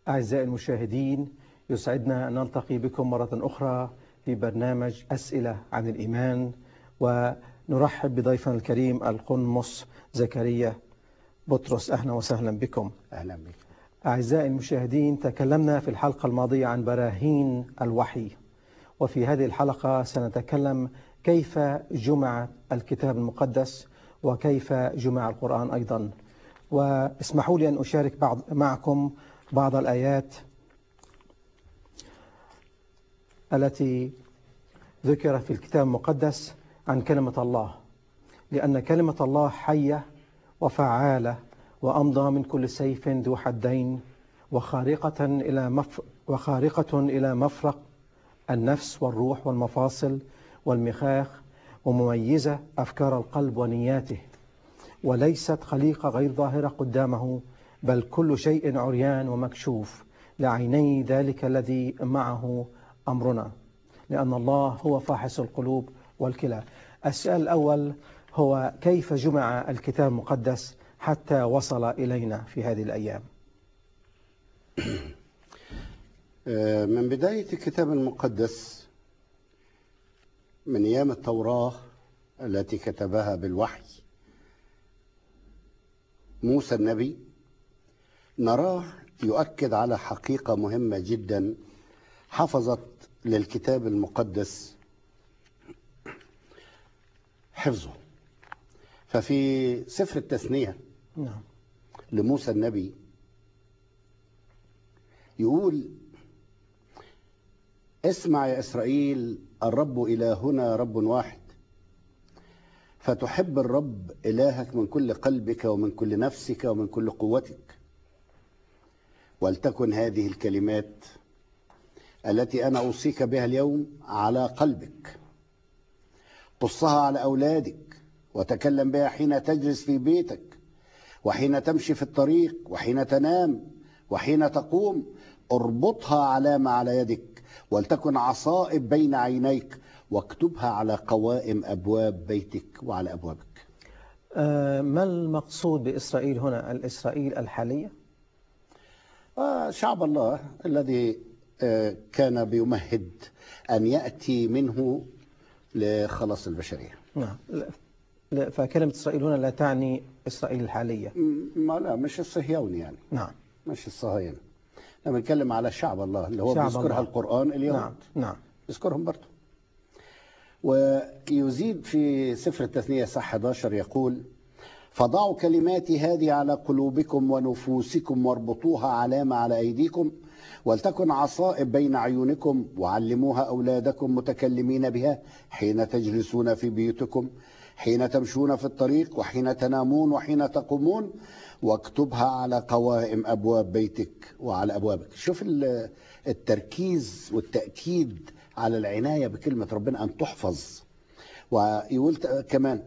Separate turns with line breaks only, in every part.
أعزائي المشاهدين يسعدنا أن نلتقي بكم مرة أخرى في برنامج أسئلة عن الإيمان ونرحب بضيفنا الكريم القنمص زكريا بطرس أهلا وسهلا بكم
أهلا بك
أعزائي المشاهدين تكلمنا في الحلقة الماضية عن براهين الوحي وفي هذه الحلقة سنتكلم كيف جمع الكتاب المقدس وكيف جمع القرآن أيضا واسمحوا لي أن أشارك بعض معكم بعض الآيات التي ذكر في الكتاب المقدس عن كلمة الله لأن كلمة الله حية وفعالة وأمضى من كل سيف ذو حدين وخارقة إلى مف وخارقة إلى مفرق النفس والروح والمفاصل والمخاخ ومميزة أفكار القلب ونياته وليست خليقة غير ظاهرة قدامه بل كل شيء عريان ومكشوف لعيني ذلك الذي معه أمرنا لأن الله هو فاحص القلوب والكلى السؤال الأول هو كيف جمع الكتاب المقدس حتى وصل إلينا في هذه الأيام
من بداية الكتاب المقدس من أيام التوراة التي كتبها بالوحي موسى النبي نراه يؤكد على حقيقة مهمة جدا حفظت للكتاب المقدس حفظه ففي سفر التثنية
نعم
لموسى النبي يقول اسمع يا إسرائيل الرب إلهنا رب واحد فتحب الرب إلهك من كل قلبك ومن كل نفسك ومن كل قوتك ولتكن هذه الكلمات التي أنا أوصيك بها اليوم على قلبك قصها على أولادك وتكلم بها حين تجلس في بيتك وحين تمشي في الطريق وحين تنام وحين تقوم اربطها علامة على يدك ولتكن عصائب بين عينيك واكتبها على قوائم أبواب بيتك وعلى أبوابك
آه، ما المقصود بإسرائيل هنا الإسرائيل الحالية
آه، شعب الله الذي آه، كان بيمهد أن يأتي منه لخلاص البشرية
نعم لا- لا، فكلمة إسرائيل هنا لا تعني إسرائيل الحالية
م- ما لا مش الصهيون يعني
نعم
مش الصهاينة لما بنتكلم على شعب الله اللي هو
شعب
بيذكرها
الله.
القرآن اليهود
نعم نعم
يذكرهم برضه ويزيد في سفر التثنية صح 11 يقول فضعوا كلماتي هذه على قلوبكم ونفوسكم واربطوها علامة على أيديكم ولتكن عصائب بين عيونكم وعلموها أولادكم متكلمين بها حين تجلسون في بيوتكم حين تمشون في الطريق وحين تنامون وحين تقومون واكتبها على قوائم أبواب بيتك وعلى أبوابك شوف ال- التركيز والتأكيد على العناية بكلمة ربنا أن تحفظ ويقول ت- كمان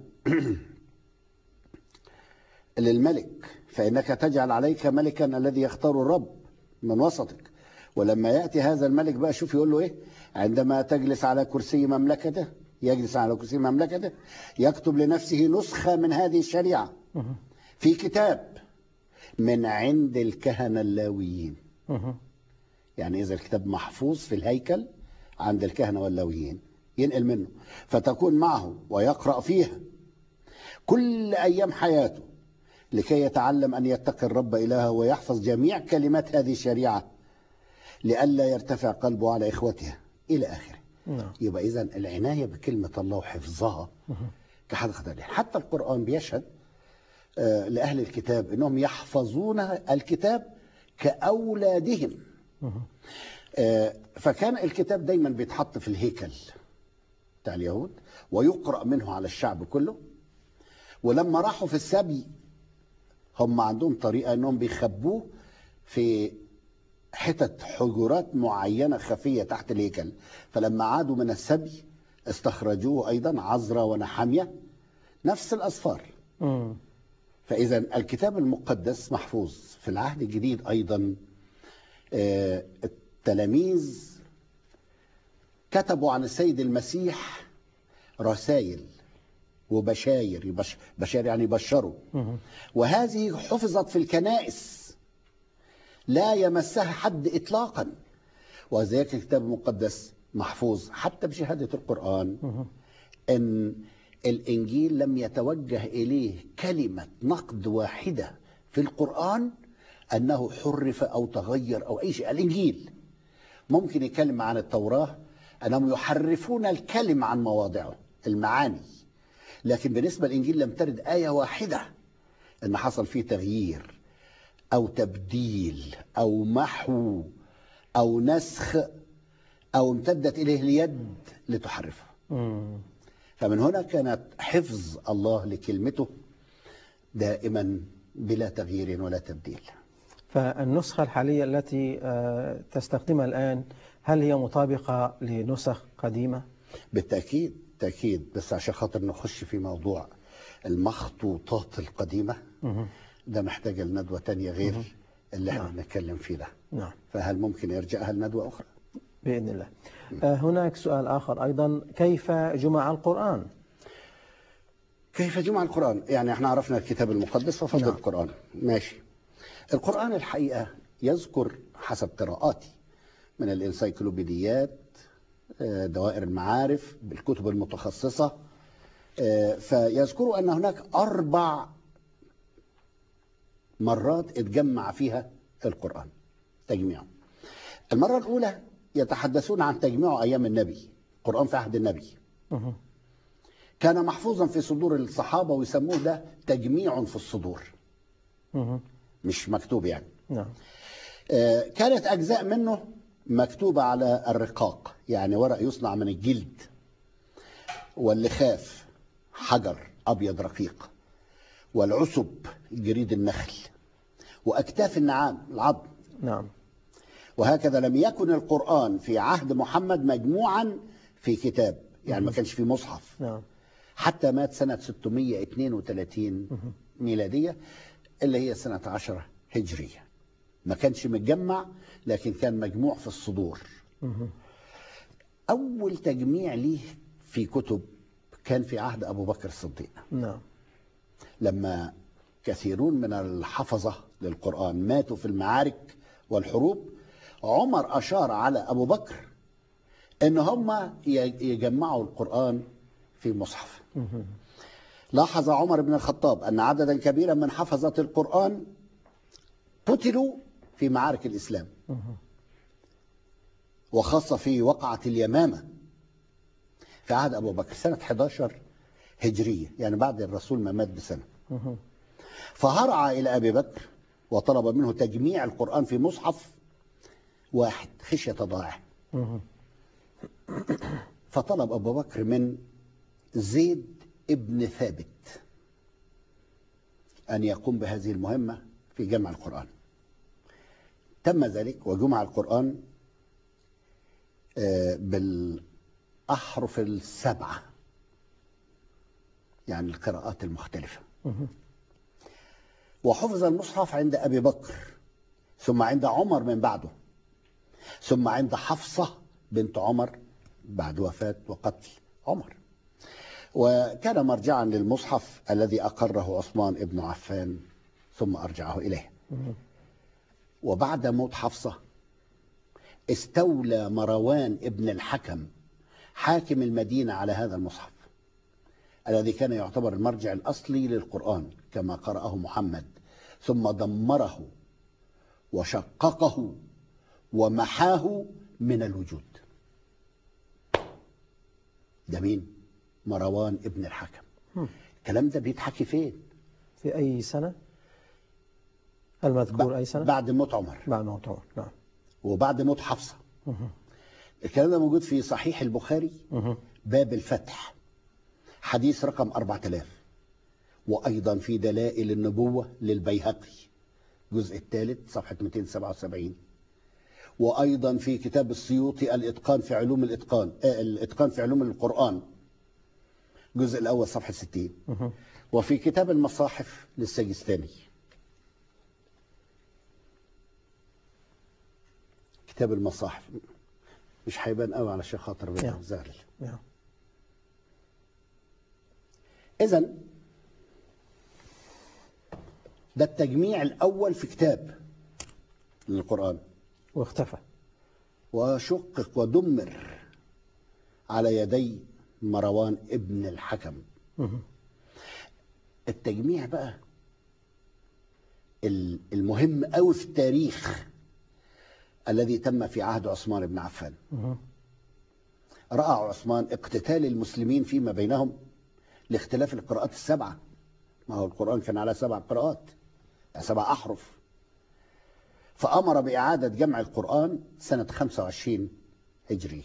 للملك فإنك تجعل عليك ملكا الذي يختار الرب من وسطك ولما يأتي هذا الملك بقى شوف يقول له إيه عندما تجلس على كرسي مملكته يجلس على كرسي مملكته يكتب لنفسه نسخة من هذه الشريعة
مهم.
في كتاب من عند الكهنة اللاويين
مهم.
يعني إذا الكتاب محفوظ في الهيكل عند الكهنة واللاويين ينقل منه فتكون معه ويقرأ فيها كل أيام حياته لكي يتعلم أن يتقي الرب إلهه ويحفظ جميع كلمات هذه الشريعة لئلا يرتفع قلبه على إخوتها إلى آخره
نعم
يبقى إذا العناية بكلمة الله وحفظها كحد خطر حتى القرآن بيشهد آه، لأهل الكتاب أنهم يحفظون الكتاب كأولادهم
مهم.
آه، فكان الكتاب دايما بيتحط في الهيكل بتاع اليهود ويقرأ منه على الشعب كله ولما راحوا في السبي هم عندهم طريقة انهم بيخبوه في حتت حجرات معينة خفية تحت الهيكل فلما عادوا من السبي استخرجوه أيضا عزرا ونحمية نفس الأصفار
مم.
فإذا الكتاب المقدس محفوظ في العهد الجديد أيضا آه، التلاميذ كتبوا عن السيد المسيح رسائل وبشاير يبش بشاير يعني بشروا
مهم.
وهذه حفظت في الكنائس لا يمسها حد إطلاقا وذلك الكتاب المقدس محفوظ حتى بشهادة القرآن
مهم.
ان الانجيل لم يتوجه اليه كلمه نقد واحده في القران انه حرف او تغير او اي شيء الانجيل ممكن يتكلم عن التوراه انهم يحرفون الكلمه عن مواضعه المعاني لكن بالنسبه للانجيل لم ترد ايه واحده ان حصل فيه تغيير او تبديل او محو او نسخ او امتدت اليه اليد لتحرفه
مم.
فمن هنا كانت حفظ الله لكلمته دائما بلا تغيير ولا تبديل
فالنسخة الحالية التي آه، تستخدمها الآن هل هي مطابقة لنسخ قديمة؟
بالتأكيد تأكيد بس عشان خاطر نخش في موضوع المخطوطات القديمة
مهم.
ده محتاج الندوة تانية غير اللي احنا بنتكلم فيه ده
نعم
فهل ممكن يرجعها لندوة أخرى؟
بإذن الله آه، هناك سؤال آخر أيضا كيف جمع القرآن؟
كيف جمع القرآن؟ يعني احنا عرفنا الكتاب المقدس وفضل
نعم.
القرآن ماشي القرآن الحقيقة يذكر حسب قراءاتي من الانسيكلوبيديات آه، دوائر المعارف بالكتب المتخصصة آه، فيذكروا أن هناك أربع مرات اتجمع فيها القرآن تجميعه المرة الأولى يتحدثون عن تجميعه أيام النبي القرآن في عهد النبي
مهم.
كان محفوظا في صدور الصحابة ويسموه ده تجميع في الصدور
مهم.
مش مكتوب يعني
نعم
آه، كانت أجزاء منه مكتوبة على الرقاق يعني ورق يصنع من الجلد واللخاف حجر أبيض رقيق والعسب جريد النخل وأكتاف النعام العظم
نعم
وهكذا لم يكن القرآن في عهد محمد مجموعا في كتاب يعني ما كانش في مصحف
نعم
حتى مات سنة 632 ميلادية اللي هي سنة 10 هجرية ما كانش متجمع لكن كان مجموع في الصدور
مهم.
أول تجميع ليه في كتب كان في عهد أبو بكر الصديق
نعم
لما كثيرون من الحفظة للقرآن ماتوا في المعارك والحروب عمر أشار على أبو بكر إن هم يجمعوا القرآن في مصحف
مهم.
لاحظ عمر بن الخطاب أن عددا كبيرا من حفظة القرآن قتلوا في معارك الإسلام
مهم.
وخاصة في وقعة اليمامة في عهد أبو بكر سنة 11 هجرية يعني بعد الرسول ما مات بسنة
مهم.
فهرع إلى أبي بكر وطلب منه تجميع القرآن في مصحف واحد خشية ضائع
مهم.
فطلب أبو بكر من زيد ابن ثابت أن يقوم بهذه المهمة في جمع القرآن تم ذلك وجمع القرآن آه، بالأحرف السبعة يعني القراءات المختلفة
مهم.
وحفظ المصحف عند أبي بكر ثم عند عمر من بعده ثم عند حفصة بنت عمر بعد وفاة وقتل عمر وكان مرجعا للمصحف الذي أقره عثمان ابن عفان ثم أرجعه إليه
مهم.
وبعد موت حفصة استولى مروان ابن الحكم حاكم المدينة على هذا المصحف الذي كان يعتبر المرجع الأصلي للقرآن كما قرأه محمد ثم دمره وشققه ومحاه من الوجود ده مين؟ مروان ابن الحكم
مم.
الكلام ده بيتحكي فين؟
في أي سنة؟ المذكور أي سنة؟
بعد موت عمر
بعد موت عمر نعم
وبعد موت حفصة
مهم.
الكلام ده موجود في صحيح البخاري
مهم.
باب الفتح حديث رقم 4000 وأيضا في دلائل النبوة للبيهقي الجزء الثالث صفحة 277 وأيضا في كتاب السيوطي الإتقان في علوم الإتقان آه الإتقان في علوم القرآن الجزء الأول صفحة 60
مهم.
وفي كتاب المصاحف للسجستاني كتاب المصاحف مش هيبان قوي على شيخ خاطر بن
نعم.
زغلل
نعم
إذا ده التجميع الأول في كتاب للقرآن
واختفى
وشقق ودمر على يدي مروان ابن الحكم
مهم.
التجميع بقى ال- المهم قوي في التاريخ الذي تم في عهد عثمان بن عفان
مهم.
رأى عثمان اقتتال المسلمين فيما بينهم لاختلاف القراءات السبعة ما هو القرآن كان على سبع قراءات يعني سبع أحرف فأمر بإعادة جمع القرآن سنة 25 هجري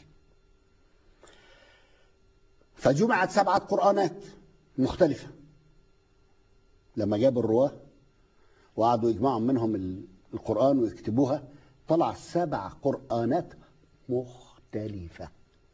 فجمعت سبعة قرآنات مختلفة لما جاب الرواه وقعدوا يجمعوا منهم ال- القرآن ويكتبوها طلع سبع قرآنات مختلفة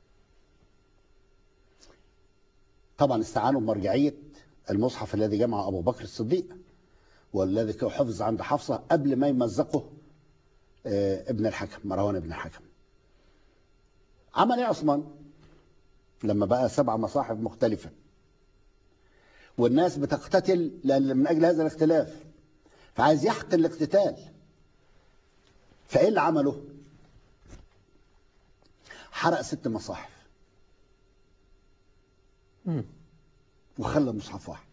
طبعا استعانوا بمرجعية المصحف الذي جمعه أبو بكر الصديق والذي كان حفظ عند حفصة قبل ما يمزقه آه، ابن الحكم مروان ابن الحكم عمل ايه عثمان لما بقى سبع مصاحف مختلفة والناس بتقتتل لأن من أجل هذا الاختلاف فعايز يحقن الاقتتال فإيه اللي عمله حرق ست مصاحف
مم.
وخلى مصحف واحد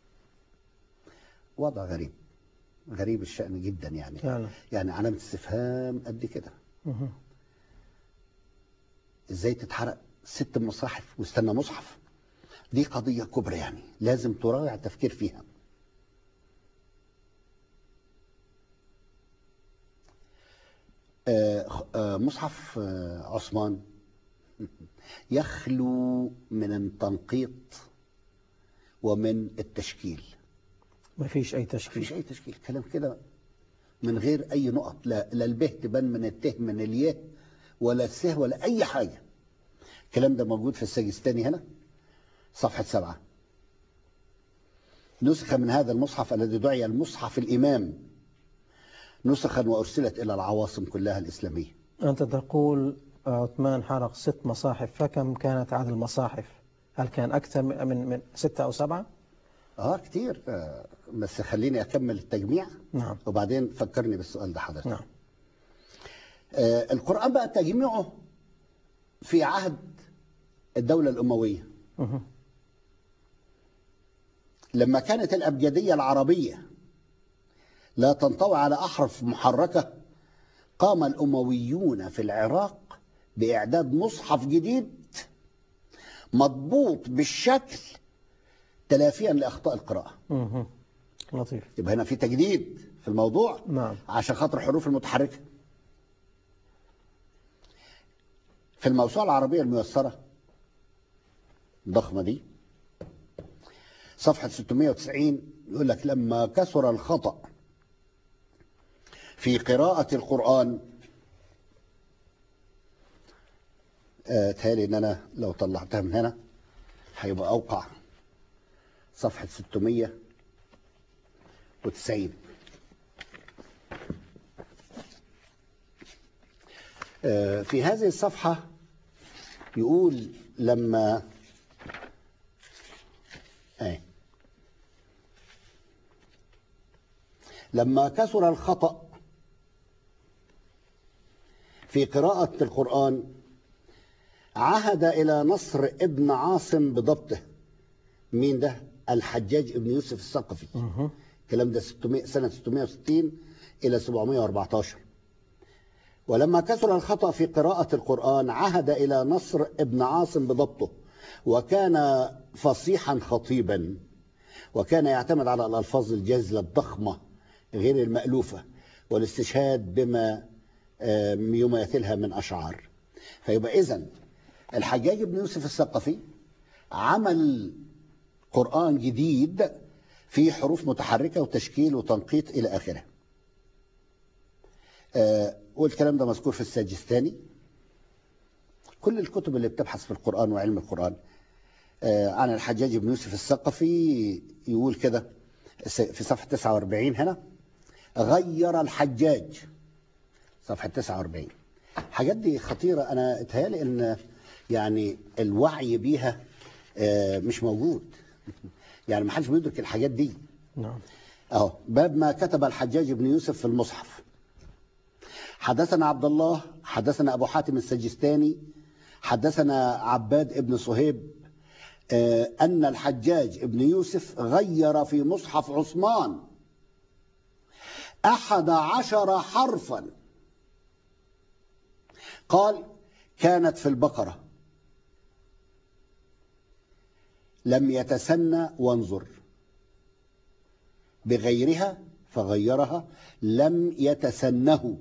وضع غريب غريب الشأن جدا يعني
فعلا
يعني علامة استفهام قد كده
مهم.
ازاي تتحرق ست مصاحف واستنى مصحف دي قضية كبرى يعني لازم تراجع التفكير فيها آه، آه، مصحف آه، عثمان يخلو من التنقيط ومن التشكيل
ما فيش أي تشكيل
مفيش اي تشكيل كلام كده من غير اي نقط لا لا الب تبان من الته من الياء ولا السه ولا اي حاجه الكلام ده موجود في السجستاني هنا صفحه سبعه نسخ من هذا المصحف الذي دعي المصحف الامام نسخا وارسلت الى العواصم كلها الاسلاميه
أنت تقول عثمان حرق ست مصاحف فكم كانت عدد المصاحف هل كان أكثر من من- من ستة أو سبعة
اه كتير آه بس خليني اكمل التجميع
نعم
وبعدين فكرني بالسؤال ده حضرتك
نعم
آه، القرآن بقى تجميعه في عهد الدولة الأموية
مهم.
لما كانت الأبجدية العربية لا تنطوي على أحرف محركة قام الأمويون في العراق بإعداد مصحف جديد مضبوط بالشكل تلافيا لأخطاء القراءة
مهم. لطيف
يبقى هنا في تجديد في الموضوع
نعم
عشان خاطر الحروف المتحركة في الموسوعة العربية الميسرة الضخمة دي صفحة 690 يقول لك لما كثر الخطأ في قراءة القرآن آه، تهيألي ان انا لو طلعتها من هنا هيبقى اوقع صفحة 690 آه، في هذه الصفحة يقول لما أي لما كثر الخطأ في قراءة القرآن عهد إلى نصر ابن عاصم بضبطه مين ده؟ الحجاج ابن يوسف الثقفي
مهم.
الكلام ده 600 سنة 660 إلى 714 ولما كثر الخطأ في قراءة القرآن عهد إلى نصر ابن عاصم بضبطه وكان فصيحا خطيبا وكان يعتمد على الألفاظ الجازلة الضخمة غير المألوفة والاستشهاد بما آم، يماثلها من أشعار فيبقى إذن الحجاج بن يوسف الثقفي عمل قرآن جديد فيه حروف متحركة وتشكيل وتنقيط إلى آخره آه، والكلام ده مذكور في الساجستاني كل الكتب اللي بتبحث في القرآن وعلم القرآن آه، عن الحجاج بن يوسف الثقفي يقول كده في صفحة 49 هنا غير الحجاج صفحة 49 الحاجات دي خطيرة أنا اتهيالي إن يعني الوعي بيها آه، مش موجود يعني ما حدش بيدرك الحاجات دي
نعم
اهو باب ما كتب الحجاج بن يوسف في المصحف حدثنا عبد الله حدثنا أبو حاتم السجستاني حدثنا عباد ابن صهيب آه، أن الحجاج ابن يوسف غير في مصحف عثمان أحد عشر حرفا قال كانت في البقرة لم يتسنى وانظر بغيرها فغيرها لم يتسنه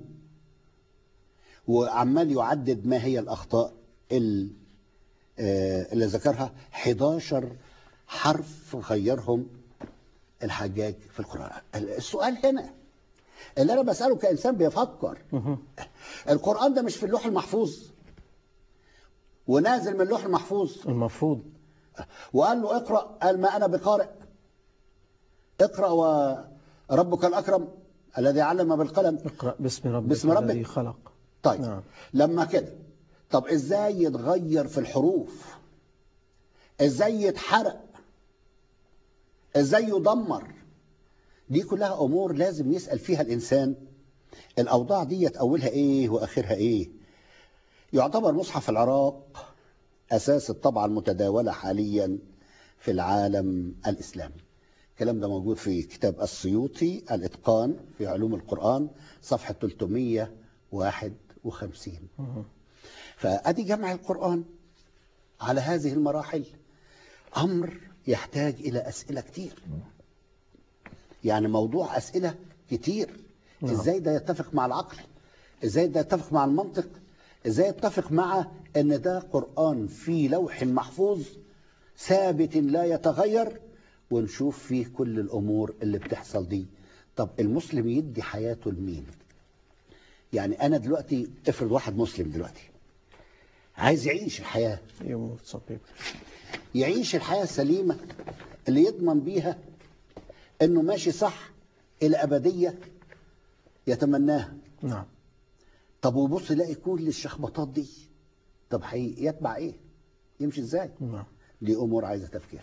وعمال يعدد ما هي الأخطاء ال- آه، اللي ذكرها 11 حرف غيرهم الحجاج في القرآن السؤال هنا اللي أنا بسأله كإنسان بيفكر
مهم.
القرآن ده مش في اللوح المحفوظ ونازل من اللوح المحفوظ
المفروض
وقال له اقرأ قال ما أنا بقارئ اقرأ وربك الأكرم الذي علم بالقلم
اقرأ باسم ربك
باسم ربك.
الذي خلق
طيب
نعم.
لما كده طب ازاي يتغير في الحروف ازاي يتحرق ازاي يدمر دي كلها امور لازم يسال فيها الانسان الاوضاع دي اولها ايه واخرها ايه يعتبر مصحف العراق اساس الطبعه المتداوله حاليا في العالم الاسلامي الكلام ده موجود في كتاب السيوطي الاتقان في علوم القران صفحه 351
مهم.
فادي جمع القران على هذه المراحل امر يحتاج الى اسئله كتير يعني موضوع اسئله كتير
نعم.
ازاي ده يتفق مع العقل ازاي ده يتفق مع المنطق ازاي يتفق مع ان ده قران في لوح محفوظ ثابت لا يتغير ونشوف فيه كل الامور اللي بتحصل دي طب المسلم يدي حياته لمين يعني انا دلوقتي افرض واحد مسلم دلوقتي عايز يعيش الحياه
يموت صبيب
يعيش الحياة السليمة اللي يضمن بيها انه ماشي صح الى ابدية يتمناها
نعم
طب ويبص يلاقي كل الشخبطات دي طب هي- يتبع ايه يمشي ازاي
نعم
دي امور عايزة تفكير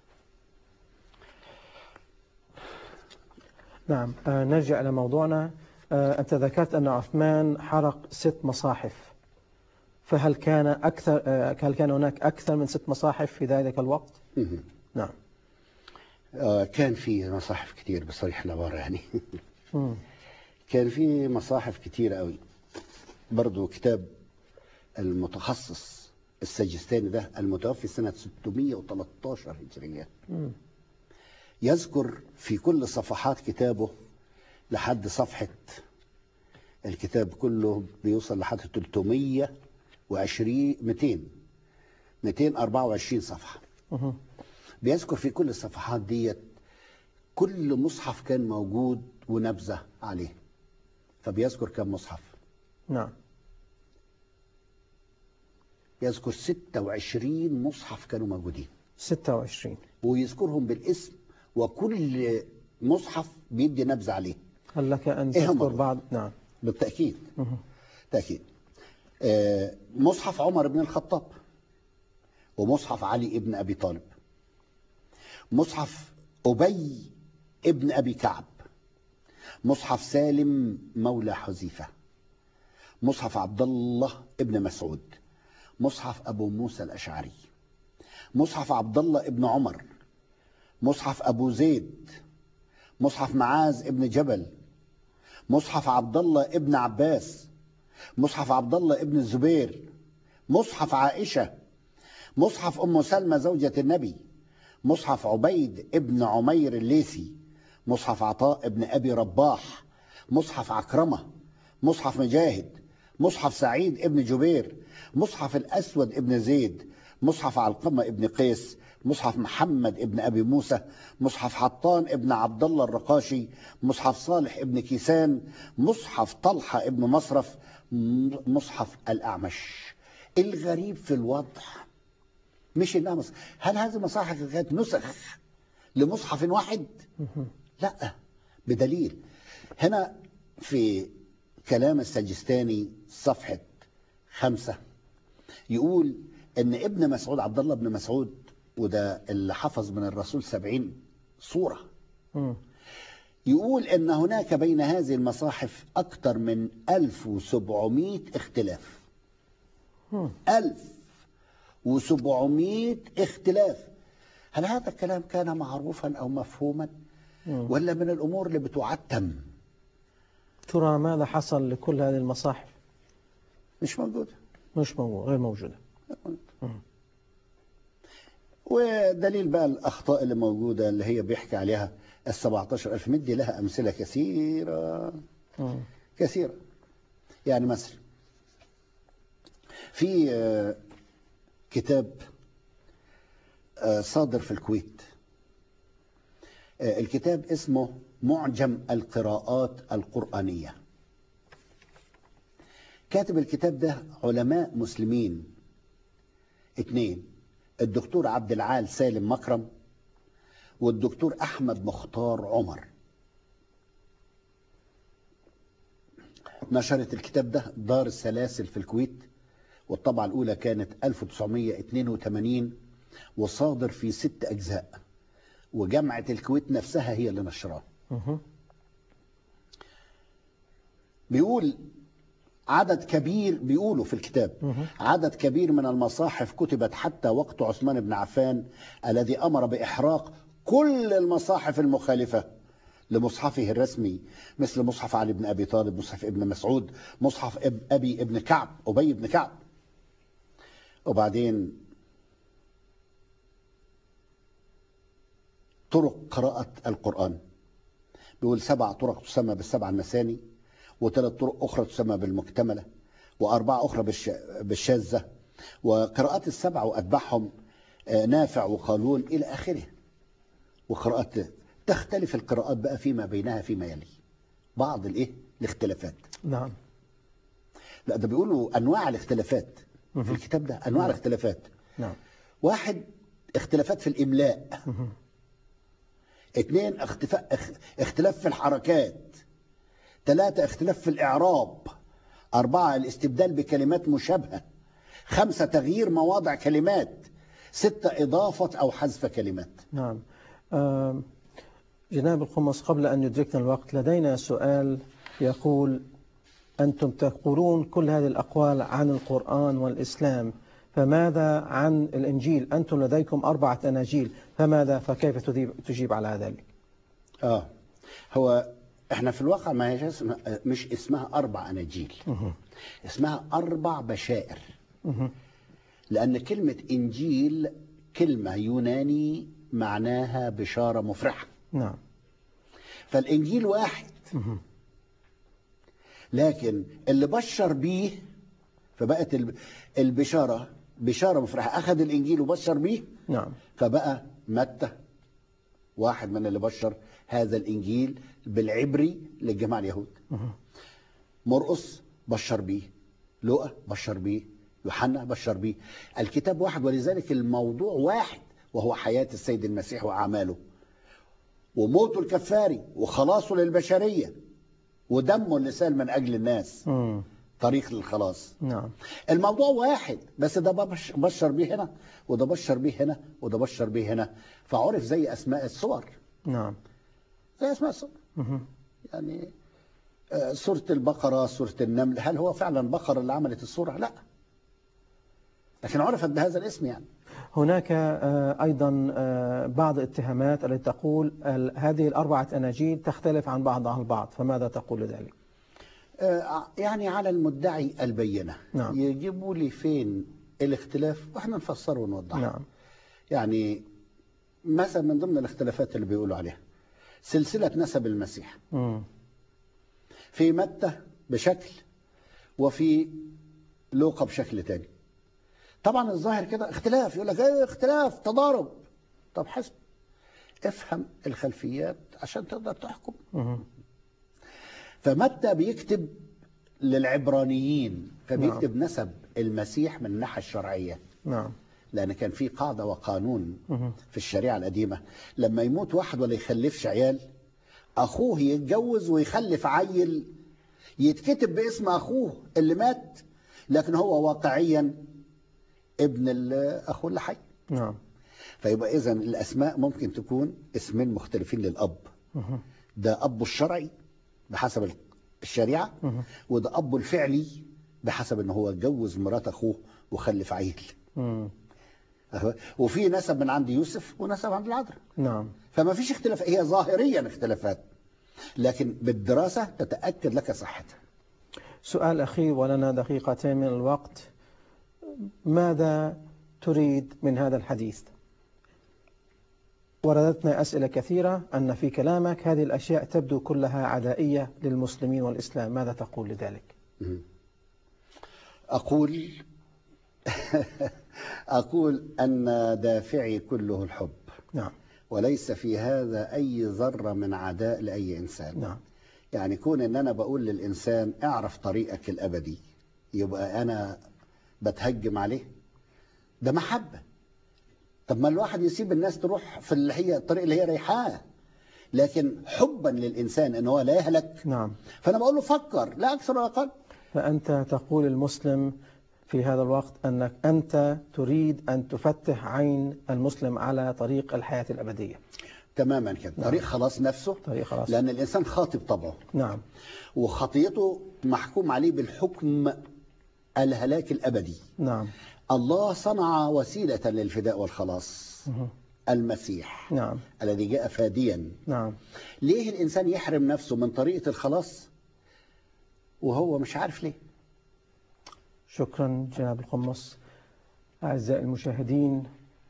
نعم آه، نرجع إلى موضوعنا آه، أنت ذكرت أن عثمان حرق ست مصاحف فهل كان أكثر آه، هل كان هناك أكثر من ست مصاحف في ذلك الوقت؟
مهم.
نعم
آه، كان في مصاحف كتير بصريح العبارة يعني
مم.
كان في مصاحف كتير قوي برضو كتاب المتخصص السجستاني ده المتوفي سنة 613 هجرية
مم.
يذكر في كل صفحات كتابه لحد صفحة الكتاب كله بيوصل لحد 320 200 224 صفحة
مهم.
بيذكر في كل الصفحات ديت كل مصحف كان موجود ونبذة عليه فبيذكر كم مصحف
نعم
يذكر 26 مصحف كانوا موجودين
26
ويذكرهم بالاسم وكل مصحف بيدي نبذة عليه
هل لك أن
إيه هم
تذكر
دول؟
بعض نعم
بالتأكيد
مهم.
تأكيد آه، مصحف عمر بن الخطاب ومصحف علي بن أبي طالب مصحف أبي ابن أبي كعب مصحف سالم مولى حذيفة مصحف عبد الله ابن مسعود مصحف أبو موسى الأشعري مصحف عبد الله ابن عمر مصحف أبو زيد مصحف معاذ ابن جبل مصحف عبد الله ابن عباس مصحف عبد الله ابن الزبير مصحف عائشة مصحف أم سلمة زوجة النبي مصحف عبيد ابن عمير الليثي مصحف عطاء ابن أبي رباح مصحف عكرمة مصحف مجاهد مصحف سعيد ابن جبير مصحف الأسود ابن زيد مصحف علقمة ابن قيس مصحف محمد ابن أبي موسى مصحف حطان ابن عبد الله الرقاشي مصحف صالح ابن كيسان مصحف طلحة ابن مصرف م- مصحف الأعمش الغريب في الوضع مش انها مصحف هل هذه المصاحف كانت نسخ لمصحف واحد
مهم.
لا بدليل هنا في كلام السجستاني صفحة خمسة يقول ان ابن مسعود عبد الله بن مسعود وده اللي حفظ من الرسول سبعين صورة
مم.
يقول ان هناك بين هذه المصاحف اكثر من 1700 اختلاف
مم.
1700 اختلاف هل هذا الكلام كان معروفا او مفهوما
مم.
ولا من الامور اللي بتعتم
ترى ماذا حصل لكل هذه المصاحف
مش موجوده
مش موجود غير موجودة
ودليل بقى الأخطاء اللي موجودة اللي هي بيحكي عليها ال 17000 مدي لها أمثلة كثيرة
مم.
كثيرة يعني مثلا في آه، كتاب آه، صادر في الكويت آه، الكتاب اسمه معجم القراءات القرآنية كاتب الكتاب ده علماء مسلمين اتنين الدكتور عبد العال سالم مكرم والدكتور احمد مختار عمر نشرت الكتاب ده دار السلاسل في الكويت والطبعة الأولى كانت 1982 وصادر في ست أجزاء وجامعة الكويت نفسها هي اللي نشراه
مهم.
بيقول عدد كبير بيقولوا في الكتاب
مهم.
عدد كبير من المصاحف كتبت حتى وقت عثمان بن عفان الذي أمر بإحراق كل المصاحف المخالفة لمصحفه الرسمي مثل مصحف علي بن أبي طالب مصحف ابن مسعود مصحف أب- أبي ابن كعب أبي بن كعب وبعدين طرق قراءة القرآن بيقول سبع طرق تسمى بالسبع المثاني وثلاث طرق أخرى تسمى بالمكتملة وأربعة أخرى بالش... بالشاذة وقراءات السبع وأتباعهم آه، نافع وقالون إلى آخره وقراءات تختلف القراءات بقى فيما بينها فيما يلي بعض الإيه الاختلافات
نعم
لا ده بيقولوا أنواع الاختلافات في الكتاب ده أنواع الاختلافات
نعم
واحد اختلافات في الإملاء
مهم.
اثنين اختفاء اخ- اختلاف في الحركات ثلاثة اختلاف في الإعراب أربعة الاستبدال بكلمات مشابهة خمسة تغيير مواضع كلمات ستة إضافة أو حذف كلمات
نعم آم، جناب القمص قبل أن يدركنا الوقت لدينا سؤال يقول أنتم تقولون كل هذه الأقوال عن القرآن والإسلام فماذا عن الإنجيل أنتم لديكم أربعة أناجيل فماذا فكيف تجيب, تجيب على ذلك
آه هو احنا في الواقع ما هيش اسمها مش اسمها أربع أناجيل
مهم.
اسمها أربع بشائر
مهم.
لأن كلمة إنجيل كلمة يوناني معناها بشارة مفرحة
نعم
فالإنجيل واحد
مهم.
لكن اللي بشر بيه فبقت الب- البشارة بشارة مفرحة أخذ الإنجيل وبشر بيه
نعم
فبقى متى واحد من اللي بشر هذا الإنجيل بالعبري للجماعة اليهود
مهم.
مرقس بشر بيه لوقا بشر بيه يوحنا بشر بيه الكتاب واحد ولذلك الموضوع واحد وهو حياة السيد المسيح وأعماله وموته الكفاري وخلاصه للبشرية ودمه اللي سال من أجل الناس
مم.
طريق للخلاص
نعم
الموضوع واحد بس ده بش- بشر بيه هنا وده بشر بيه هنا وده بشر بيه هنا فعرف زي أسماء الصور
نعم
زي أسماء الصور
مهم.
يعني آه، سورة البقرة سورة النمل هل هو فعلا بقرة اللي عملت السورة لا لكن عرفت بهذا الاسم يعني
هناك آه، أيضا آه، بعض الاتهامات التي تقول ال- هذه الأربعة أناجيل تختلف عن بعضها البعض فماذا تقول لذلك
آه، يعني على المدعي البينة
نعم.
يجيبوا لي فين الاختلاف واحنا نفسره ونوضحه
نعم
يعني مثلا من ضمن الاختلافات اللي بيقولوا عليها سلسلة نسب المسيح
مم.
في متى بشكل وفي لوقا بشكل تاني طبعا الظاهر كده اختلاف يقول لك ايه اختلاف تضارب طب حسب افهم الخلفيات عشان تقدر تحكم
مهم.
فمتى بيكتب للعبرانيين فبيكتب نسب المسيح من الناحية الشرعية
نعم
لأن كان في قاعدة وقانون
مهم.
في الشريعة القديمة لما يموت واحد ولا يخلفش عيال أخوه يتجوز ويخلف عيل يتكتب باسم أخوه اللي مات لكن هو واقعيا ابن ال- أخوه اللي حي
نعم
فيبقى إذا الأسماء ممكن تكون اسمين مختلفين للأب
مهم.
ده أبو الشرعي بحسب الشريعة
مه.
وده أبو الفعلي بحسب ان هو اتجوز مرات اخوه وخلف عيل
مم.
أهو. وفي نسب من عند يوسف ونسب عند العذراء
نعم
فما فيش اختلاف هي ظاهريا اختلافات لكن بالدراسة تتأكد لك صحتها
سؤال أخير ولنا دقيقتين من الوقت ماذا تريد من هذا الحديث وردتنا أسئلة كثيرة أن في كلامك هذه الأشياء تبدو كلها عدائية للمسلمين والإسلام ماذا تقول لذلك
مم. أقول أقول أن دافعي كله الحب
نعم
وليس في هذا أي ذرة من عداء لأي إنسان
نعم
يعني كون ان انا بقول للانسان اعرف طريقك الابدي يبقى انا بتهجم عليه ده محبه طب ما الواحد يسيب الناس تروح في اللي هي الطريق اللي هي رايحاه لكن حبا للانسان ان هو لا يهلك
نعم
فانا بقول له فكر لا اكثر ولا اقل
فأنت تقول المسلم في هذا الوقت أنك أنت تريد أن تفتح عين المسلم على طريق الحياة الأبدية
تماما كده طريق خلاص نفسه
طريق خلاص
لان الانسان خاطب طبعه
نعم
وخطيته محكوم عليه بالحكم الهلاك الابدي
نعم
الله صنع وسيله للفداء والخلاص
مه.
المسيح
نعم
الذي جاء فاديا
نعم
ليه الإنسان يحرم نفسه من طريقة الخلاص وهو مش عارف ليه
شكرا جناب القمص أعزائي المشاهدين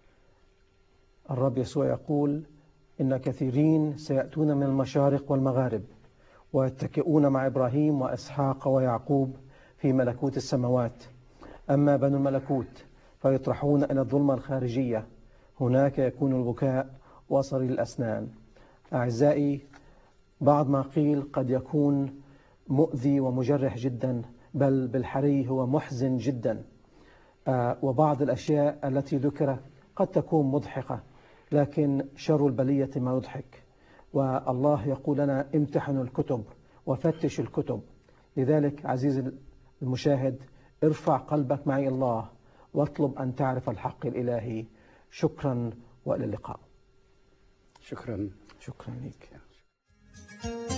الرب يسوع يقول إن كثيرين سيأتون من المشارق والمغارب ويتكئون مع إبراهيم وإسحاق ويعقوب في ملكوت السماوات أما بنو الملكوت فيطرحون إلى الظلمة الخارجية هناك يكون البكاء وصرير الأسنان أعزائي بعض ما قيل قد يكون مؤذي ومجرح جدا بل بالحري هو محزن جدا آه، وبعض الأشياء التي ذكرت قد تكون مضحكة لكن شر البلية ما يضحك والله يقول لنا امتحنوا الكتب وفتشوا الكتب لذلك عزيزي المشاهد ارفع قلبك معي الله واطلب أن تعرف الحق الإلهي شكرا وإلى اللقاء
شكرا
شكرا لك